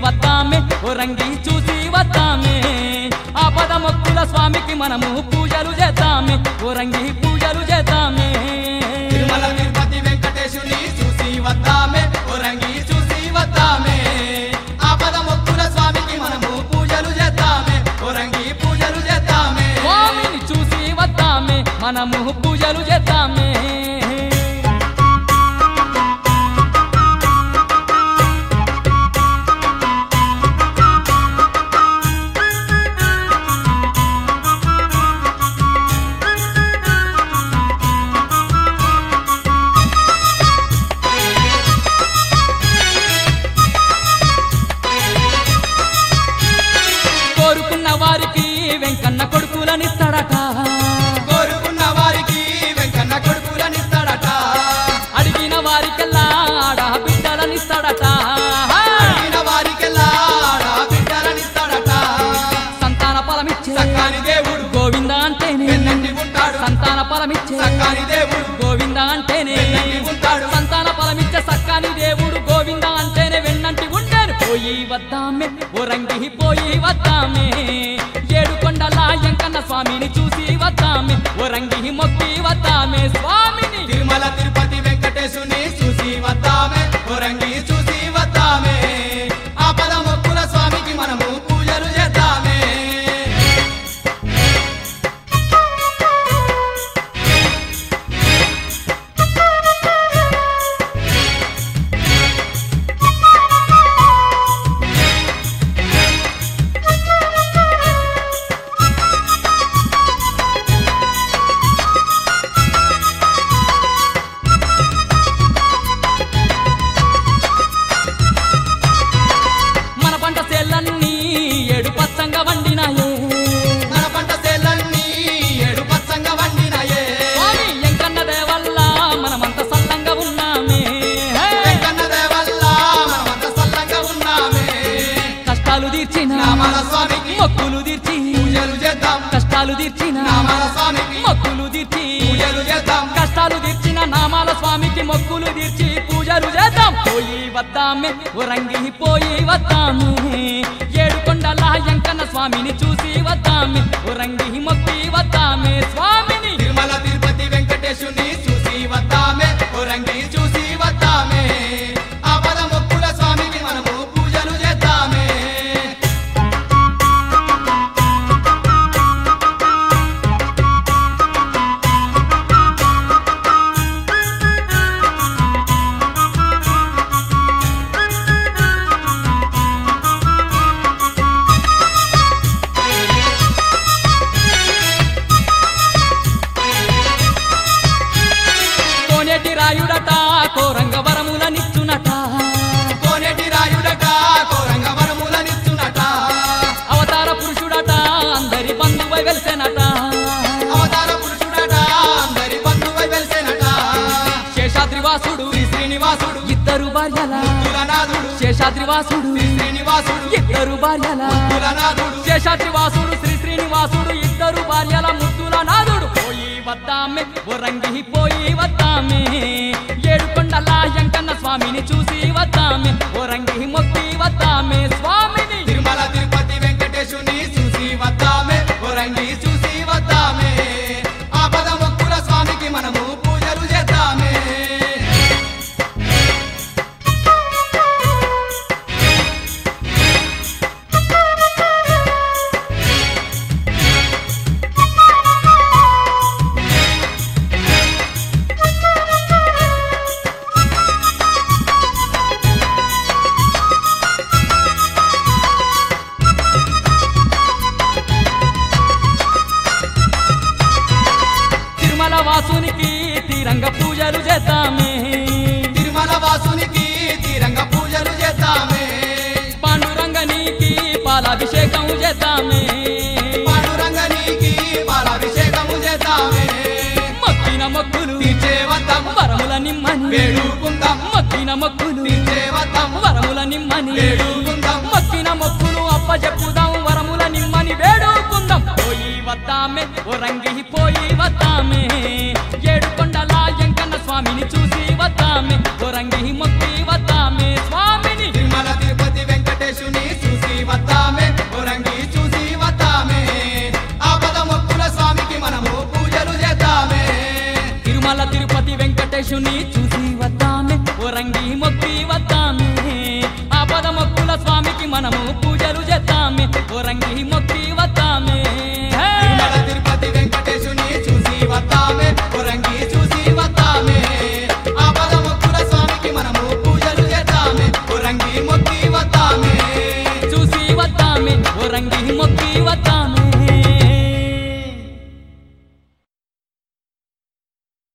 వద్దామే ఓ రంగి చూసి వద్దామే ఆ పద మొక్కుల స్వామికి మనము పూజలు చేద్దామే ఓ రంగి పూజలు చేద్దామే తిరుమల తిరుపతి వెంకటేశుని చూసి వద్దామే ఒరంగి చూసి వద్దామే ఆపద మొక్కుల స్వామికి మనము పూజలు చేద్దామే ఒరంగి పూజలు చేద్దామే స్వామిని చూసి వద్దామే మనము పూజలు చేద్దామే కోరుకున్న వారికి వెంకన్న కొడుకులనిస్తాడట కోరుకున్న వారికి వెంకన్న కొడుకులనిస్తాడట అడిగిన వారికెల్లా ఆడ బిడ్డలనిస్తాడట అడిగిన వారికెల్లా ఆడ బిడ్డలనిస్తాడట సంతాన ఫలమిచ్చే సక్కాని దేవుడు గోవింద అంటేనే వెన్నంటి ఉంటాడు సంతాన ఫలమిచ్చే సక్కాని దేవుడు గోవింద అంటేనే వెన్నంటి ఉంటాడు సంతాన ఫలమిచ్చే సక్కాని దేవుడు గోవింద అంటేనే వెన్నంటి ఉంటాను పోయి వద్దామే ఓ రంగి పోయి వద్దామే ఏడు కొండల ఎంకన్న స్వామిని చూసి వద్దామే ఓ రంగి మొక్కి వద్దామే స్వామిని తిరుమల తిరుపతి వెంకటేశుని చూసి వద్దామే ఒరంగి చూసి వద్దామే ఆపద మొక్కుల స్వామికి మనము పూజలు చేద్దామే మన పంట సేలన్నీ ఏడు పచ్చంగా వండినాయే మన పంట చేలన్నీ ఏడు పచ్చంగా వండినాయే స్వామి ఎంకన్న దేవల్ల మనమంత సల్లంగా ఉన్నామే హే! వెంకన్న దేవల్ల మనమంత సల్లంగా ఉన్నామే కష్టాలు తీర్చిన నామాల స్వామికి మొక్కులు తీర్చి పూజలు చేద్దాం కష్టాలు తీర్చిన నామాల స్వామికి మొక్కులు తీర్చి పూజలు చేద్దాం కష్టాలు తీర్చిన నామాల స్వామికి మొక్కులు తీర్చి పూజలు చేద్దాం పోయి వద్దామే ఓ రంగి పోయి వద్దామే ఏడు కొండల ఎంకన్న స్వామిని చూసి వద్దామే ఓ రంగి మొక్కి వద్దామే స్వామిని తిరుమల తిరుపతి వెంకటేశుని చూసి వద్దామే ఒరంగి చూసి వద్దామే ఆపద మొక్కుల స్వామికి మనము పూజలు చేద్దామే కోనేటి రాయుడట కోరంగ వరముల నిచ్చునట కోనేటి రాయుడట కోరంగ వరములనిచ్చునట అవతార పురుషుడట అందరి బంధువై వెలిసెనట అవతార పురుషుడట అందరి బంధువై వెలిసేనట శేషాద్రివాసుడు శ్రీ శ్రీనివాసుడు ఇద్దరు భార్యల కులనాథుడు శేషాద్రివాసుడు శ్రీనివాసుడు ఇద్దరు భార్యల కులనాథుడు శేషాద్రివాసుడు శ్రీ శ్రీనివాసుడు ఇద్దరు భార్యల ముద్దుల నాదుడు పోయి వద్దామే ఓ రంగి పోయి వద్దామే ఏడు కొండల ఎంకన్న స్వామిని చూసి వద్దామే ఓ రంగి మొక్కి వద్దామే స్వామిని తిరుమల తిరుపతి వెంకటేశుని చూసి వద్దామే ఒరంగి చూసి వద్దామే ఆపద మొక్కుల స్వామికి మనము పూజలు చేద్దామే తిరుమల వాసునికి తీరంగ పూజలు చేద్దామే తిరుమల వాసునికి తీరంగ పూజలు చేద్దామే పాండురంగనికి పాలాభిషేకం చేద్దామే పాండురంగనికి పాలాభిషేకము చేద్దామే మొక్కిన మొక్కులు తీర్చే వద్దాం వరముల నిమ్మని వేడుకుందాం మొక్కిన మొక్కులు తీర్చే వద్దాం వరముల నిమ్మని వేడుకుందాం మొక్కిన మొక్కులు అప్పచెప్పుదాం వరముల నిమ్మని వేడుకుందాం పోయి వద్దామే ఓ రంగి పోయి వద్దామే ఏడు కొండల ఎంకన్న స్వామిని చూసి వద్దామే ఓ రంగి మొక్కి వద్దామే స్వామిని తిరుమల తిరుపతి వెంకటేశుని వెంకటేశుని చూసి వద్దామే ఓ రంగి మొక్కి వద్దామే ఆపద మొక్కుల స్వామికి మనము పూజలు చేద్దామే ఓ రంగి మొక్కి వద్దామే హే! తిరుమల తిరుపతి వెంకటేశుని చూసి వద్దామే పురంగి చూసి వద్దామే ఆపద మొక్కుల స్వామికి మనము పూజలు చేద్దామే పురంగి మొక్కి వద్దామే చూసి వద్దామే ఓ రంగి మొక్కి వద్దామే